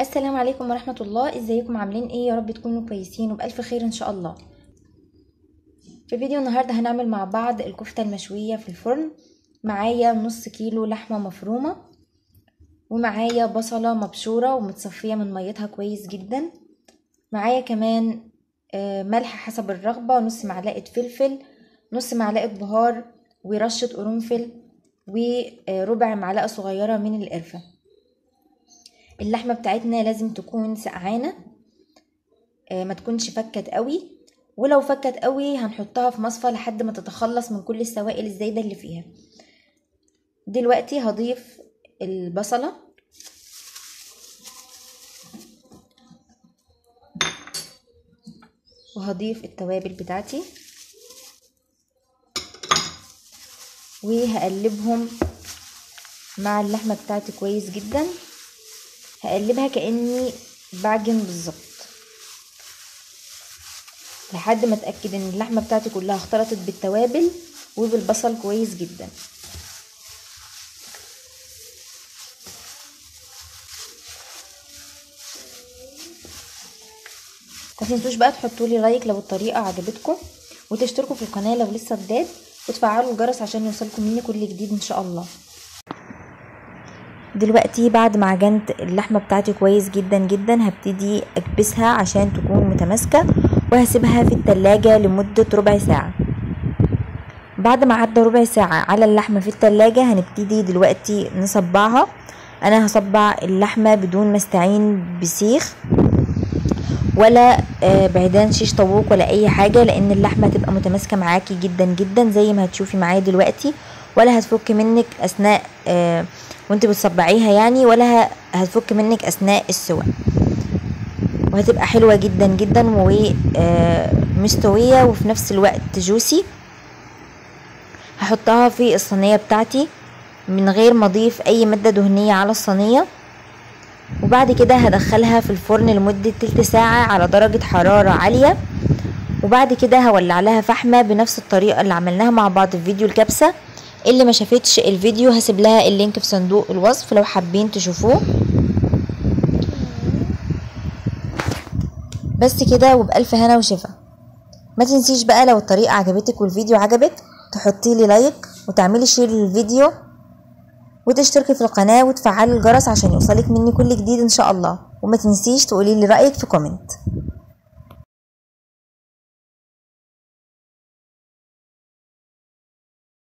السلام عليكم ورحمة الله ازيكم عاملين ايه يا رب تكونوا كويسين وبألف خير ان شاء الله في فيديو النهاردة هنعمل مع بعض الكفتة المشوية في الفرن معايا نص كيلو لحمة مفرومة ومعايا بصلة مبشورة ومتصفية من ميتها كويس جدا معايا كمان ملح حسب الرغبة نص معلقة فلفل نص معلقة بهار ورشة قرنفل وربع معلقة صغيرة من القرفة اللحمة بتاعتنا لازم تكون سقعانة ما تكونش فكت قوي ولو فكت قوي هنحطها في مصفى لحد ما تتخلص من كل السوائل الزايدة اللي فيها دلوقتي هضيف البصلة وهضيف التوابل بتاعتي وهقلبهم مع اللحمة بتاعتي كويس جدا هقلبها كأني بعجن بالظبط لحد ما اتأكد ان اللحمة بتاعتي كلها اختلطت بالتوابل وبالبصل كويس جدا ما تنسوش بقى تحطوا لي لايك لو الطريقه عجبتكم وتشتركوا في القناه لو لسه جداد وتفعلوا الجرس عشان يوصلكم مني كل جديد ان شاء الله دلوقتي بعد ما عجنت اللحمه بتاعتي كويس جدا جدا هبتدي اكبسها عشان تكون متماسكه وهسيبها في التلاجة لمدة ربع ساعة بعد ما عدى ربع ساعة على اللحمة في التلاجة هنبتدي دلوقتي نصبعها انا هصبع اللحمة بدون ما استعين بسيخ ولا بعيدان شيش طاووق ولا اي حاجه لان اللحمه هتبقى متماسكه معاكي جدا جدا زي ما هتشوفي معايا دلوقتي ولا هتفك منك اثناء وانت بتصبعيها يعني ولا هتفك منك اثناء السوى وهتبقى حلوه جدا جدا ومستويه وفي نفس الوقت جوسي هحطها في الصينيه بتاعتي من غير ما اضيف اي ماده دهنيه على الصينيه وبعد كده هدخلها في الفرن لمدة تلت ساعة على درجة حرارة عالية وبعد كده هولع لها فحمة بنفس الطريقة اللي عملناها مع بعض في فيديو الكبسة اللي ما شافتش الفيديو هسيب لها اللينك في صندوق الوصف لو حابين تشوفوه بس كده وبألف هنا وشفا ما تنسيش بقى لو الطريقة عجبتك والفيديو عجبك تحطي لي لايك وتعملي شير للفيديو وتشتركي في القناة وتفعلي الجرس عشان يوصلك مني كل جديد ان شاء الله وما تنسيش تقولي لي رأيك في كومنت